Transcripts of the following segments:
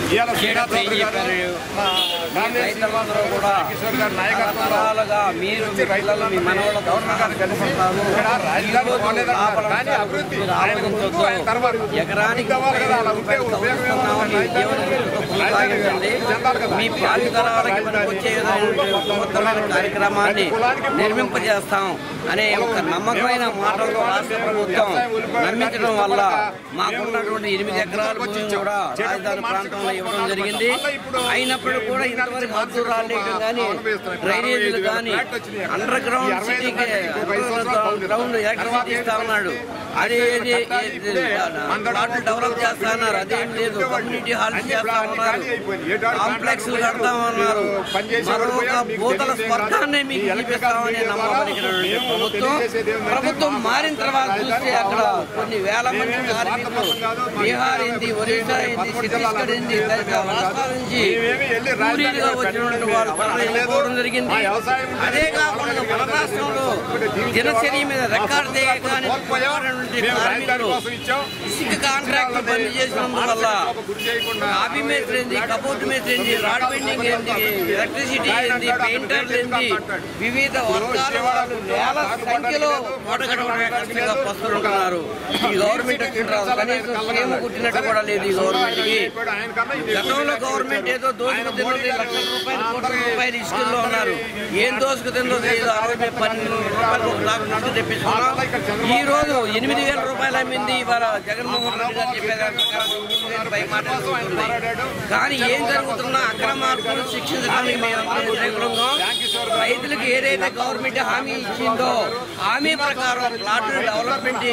ఇవాళ చేయడం ఏం చెప్పారు మీ రైతులందరూ కూడా కిషోర్ గారి నాయకత్వంలో తరతరాలుగా మీరు మీ పిల్లలు మీ మనవాళ్ళతో కష్టపడతారు. ఇక్కడ రాజధాని ఈరోజు బాగాలేదన్నారు. లాభం కానీ అభివృద్ధి మీరు ఆయన ఆలోచించొద్దు. ముందు, ఆయన తర్వాత. ఎకరానికి కావాలి కదా, అలా ఉంటే రూపాయలు ఉపయోగం ఏముంది? కలుస్తున్నామని రాజధాని జీవన విలువతో కొనసాగించండి. చెందాలి కదా. మీ భావితరాలకి మనకు వచ్చే ఉత్తమమైన కార్యక్రమాన్ని నిర్మింపజేస్తాం అనే ఒక నమ్మకమైన మాటలతో రాష్ట్ర ప్రభుత్వం నమ్మించడం వల్ల మాకున్నటువంటి ఎనిమిది ఎకరాల భూమిని కూడా రాజధాని ప్రాంతంలో ఇవ్వడం జరిగింది అయినప్పుడు కూడా ఇంతవరకు మద్దతు రాలేయడం కానీ డ్రైనేజీలు కానీ అండర్ గ్రౌండ్ సిటీకి గ్రౌండ్ ఎలక్ట్రిసిటీ ఇస్తా ఉన్నాడు అదే ప్లాట్లు డెవలప్ చేస్తా ఉన్నారు అదేం లేదు కమ్యూనిటీ హాల్ చేస్తా ఉన్నారు కాంప్లెక్స్ కడతా ఉన్నారు మరొక భూతల స్వర్గాన్ని మీకు చూపిస్తామని నమ్మబలిగినటువంటి ప్రభుత్వం ప్రభుత్వం మారిన తర్వాత చూస్తే అక్కడ కొన్ని వేల మంది కార్మికులు బీహార్ ఏంది ఒరిస్సా ఏంది ఛత్తీస్గఢ్ ఏంది తదితర రాష్ట్రాల నుంచి కూలీలుగా వచ్చినటువంటి వారు తరలిపోవడం జరిగింది అదే కాకుండా మన రాష్ట్రంలో దినచర్య మీద రికార్డు చేయగానే కార్మికులు ఇసుక కాంట్రాక్ట్ బంద్ చేసినందువల్ల కాపీ మేస్త్రి ఏంది కబోర్డ్ మేస్త్రి ఏంది రాడ్ బెండింగ్ ఏంది ఎలక్ట్రిసిటీ ఏంది పెయింటర్లు ఏంది వివిధ వర్గాల వాళ్ళు వేల సంఖ్యలో ఓటగడవడమే కష్టంగా పస్తులుంటున్నారు ఈ గవర్నమెంట్ వచ్చిన తర్వాత కనీసం స్కీమ్ కుట్టినట్టు కూడా లేదు ఈ గవర్నమెంట్ కి గతంలో గవర్నమెంట్ ఏదో దోసుకు తిన్నది లక్షల రూపాయలు కోట్ల రూపాయలు ఇసుకల్లో ఉన్నారు ఏం దోసుకు తిందో తెలియదు అరవై పన్నెండు రూపాయలు ఒక లాభం ఇసుక తెప్పించుకున్నాం ఈ రోజు ఎనిమిది వేల రూపాయలు అమ్మింది ఇవాళ జగన్మోహన్ రెడ్డి గారు చెప్పేదాని ప్రకారం ఎనిమిది వేల పై మాట జరుగుతుంది. కానీ ఏం జరుగుతున్నా అక్రమార్కులు శిక్షించడానికి మేమందరం ఉద్రేకులంగా రైతులకు ఏదైతే గవర్నమెంట్ హామీ ఇచ్చిందో హామీ ప్రకారం ప్లాట్ డెవలప్మెంట్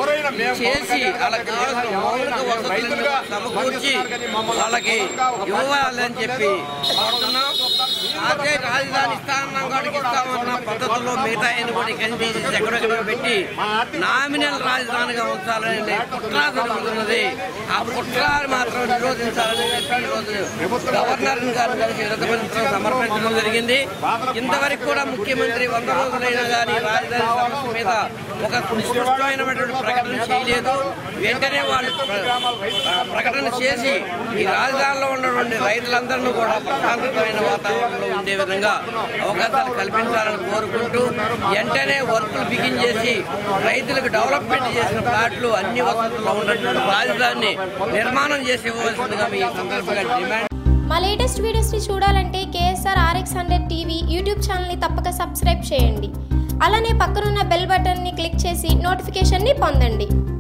చేసి వాళ్ళకి కావాల్సిన మౌలిక వసతులను సమకూర్చి వాళ్ళకి ఇవ్వాలని చెప్పి కోరుతున్నాం అదే రాజధాని ఇస్తామన్నాం కాడికి ఇస్తామన్న పద్ధతిలో మిగతా కూడా ఇక్కడి తీసి ఎక్కడెక్కడ పెట్టి నామినల్ రాజధానిగా ఉంచాలని కుట్ర జరుగుతున్నది ఆ కుట్ర మాత్రం నిరోధించాలని చెప్పి ఈరోజు గవర్నర్ గారు కలిసి విడతపత్రం సమర్పించడం జరిగింది ఇంతవరకు కూడా ముఖ్యమంత్రి వంద రోజులైనా కానీ రాజధాని సమస్య మీద ఒక స్పష్టమైనటువంటి ప్రకటన చేయలేదు వెంటనే వాళ్ళు ప్ర- ఆ, ప్రకటన చేసి ఈ రాజధానిలో ఉన్నటువంటి రైతులందరినీ కూడా ప్రశాంతమైన వాతావరణంలో ఉండే విధంగా అవకాశాలు కల్పించాలని కోరుకుంటూ వెంటనే వర్కులు బిగిన్ చేసి రైతులకు డెవలప్మెంట్ చేసిన ప్లాట్లు అన్ని వసతుల్లో ఉన్నటువంటి రాజధానిని నిర్మాణం చేసి ఇవ్వవలసిందిగా మీ సందర్భంగా డిమాండ్ మా లేటెస్ట్ వీడియోస్ని చూడాలంటే KSR RX hundred TV YouTube ఛానల్ని తప్పక సబ్స్క్రైబ్ చేయండి అలానే పక్కనున్న బెల్ బటన్ని క్లిక్ చేసి నోటిఫికేషన్ని పొందండి